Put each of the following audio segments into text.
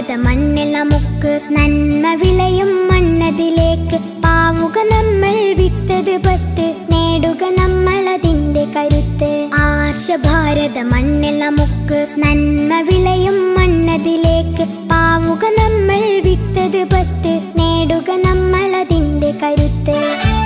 ഭാരത മണ്ണിൽ നമുക്ക് നന്മ വിളയും മണ്ണതിലേക്ക് പാവുക നമ്മൾ വിത്തത് പത്ത് നേടുക നമ്മൾ അതിന്റെ കരുത്ത് ആശ ഭാരത മണ്ണിൽ നമുക്ക് നന്മ വിളയും മണ്ണതിലേക്ക് പാവുക നമ്മൾ വിത്തത് പത്ത് നേടുക നമ്മൾ അതിന്റെ കരുത്ത്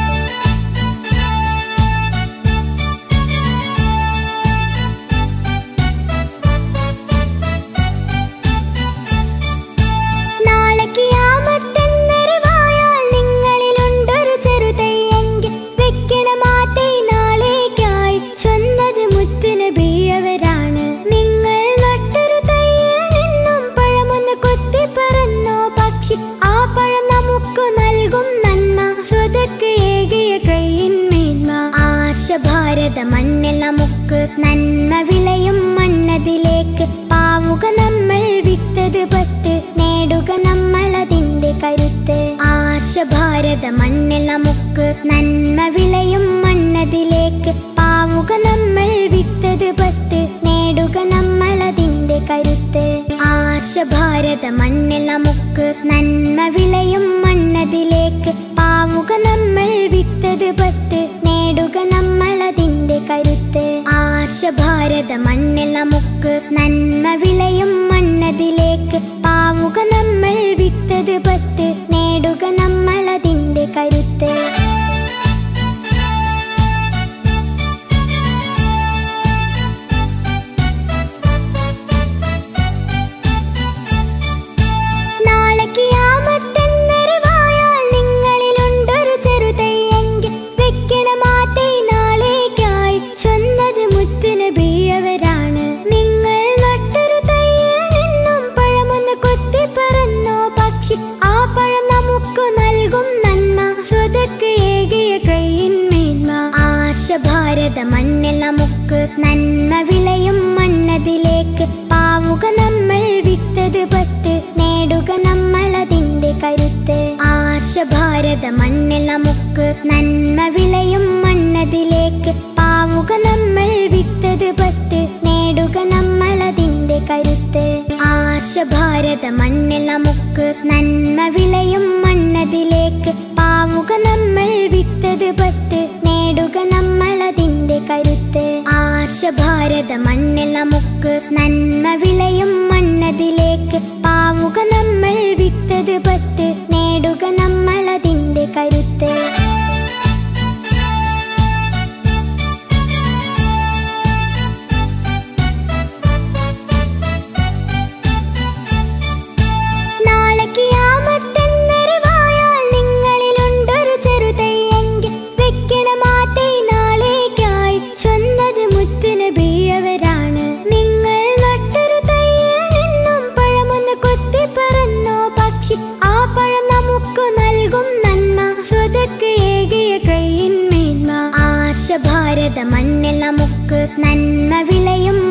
നാളെ കിയാമത്തെന്നറിവായാൽ നിങ്ങളിലുണ്ടൊരു ചെറുതയ്യെങ്കിൽ വെക്കണ മാറ്റേ നാളേക്കായി ചൊന്നത് മുത്തുനബിയവരാണ് നിങ്ങൾ നട്ടൊരു തയ്യിൽ നിന്നും പഴമൊന്ന് കൊത്തി പറന്നോ പക്ഷി ആ പഴം നമുക്ക് നൽകും നന്മ സ്വതക്ക് ഏകിയ കൈയിൻ മേന്മ ആശ ഭാരത മണ്ണിൽ നമുക്ക് നന്മ വിളയും മണ്ണതിലേക്ക് പാവുക നമ്മൾ വിത്തത് പത്ത് നേടുക നമ്മൾ അതിന്റെ കരുത്ത് ആശ ഭാരത മണ്ണിൽ നമുക്ക് നന്മ വിളയും മണ്ണതിലേക്ക് പാവുക നമ്മൾ വിത്തത് പത്ത് നേടുക നമ്മൾ അതിന്റെ കരുത്ത് ആശ ഭാരത മണ്ണിൽ നമുക്ക് നന്മ വിളയും മണ്ണതിലേക്ക് പാവുക നമ്മൾ വിത്തത് പത്ത് നേടുക നമ്മൾ അതിന്റെ കരുത്ത് ആശ ഭാരത മണ്ണിൽ നമുക്ക് നന്മ വിളയും മണ്ണതിലേക്ക് പാവുക നമ്മൾ വിത്തത് പത്ത് നേടുക നമ്മൾ അതിന്റെ കരുത്ത് നാളെ കിയാമത്തെന്നറിവായാൽ നിങ്ങളിലുണ്ടൊരു ചെറുതയ്യെങ്കിൽ വെക്കണ മാറ്റേ നാളേക്കായി ചൊന്നത് മുത്തുനബിയവരാണ് നിങ്ങൾ നട്ടൊരു തയ്യിൽ നിന്നും പഴമൊന്ന് കൊത്തി പറന്നോ പക്ഷി ആ പഴം നമുക്ക് നൽകും നന്മ സ്വതക്ക് ഏകിയ കൈയിൻ മേന്മ ആശ ഭാരത മണ്ണിൽ നമുക്ക് നന്മ വിളയും മണ്ണതിലേക്ക് പാവുക നമ്മൾ വിത്തത് പത്ത് നേടുക നമ്മൾ അതിന്റെ കരുത്ത് ആശ ഭാരത മണ്ണിൽ നമുക്ക് നന്മ വിളയും മണ്ണതിലേക്ക് പാവുക നമ്മൾ വിത്തത് പത്ത് നേടുക നമ്മൾ അതിന്റെ കരുത്ത് ആശ ഭാരത മണ്ണിൽ നമുക്ക് നന്മ വിളയും മണ്ണതിലേക്ക് പാവുക നമ്മൾ വിത്തത് പത്ത് നേടുക നമ്മൾ അതിന്റെ കരുത്ത് ആശ ഭാരത മണ്ണിൽ നമുക്ക് നന്മ വിളയും മണ്ണതിലേക്ക് പാവുക നമ്മൾ വിത്തത് പത്ത് നേടുക നമ്മൾ അതിന്റെ കരുത്ത് നാളെ കിയാമത്തെന്നറിവായാൽ നിങ്ങളിലുണ്ടൊരു ചെറുതയ്യെങ്കിൽ വെക്കണ മാറ്റേ നാളേക്കായി ചൊന്നത് മുത്തുനബിയവരാണ് നിങ്ങൾ നട്ടൊരു തയ്യിൽ നിന്നും പഴമൊന്ന് കൊത്തി പറന്നോ പക്ഷി ആ പഴം നമുക്ക് നൽകും നന്മ സ്വതക്ക് ഏകിയ കൈയിൻ മേന്മ ആശ ഭാരത മണ്ണിൽ നമുക്ക് നന്മ വിളയും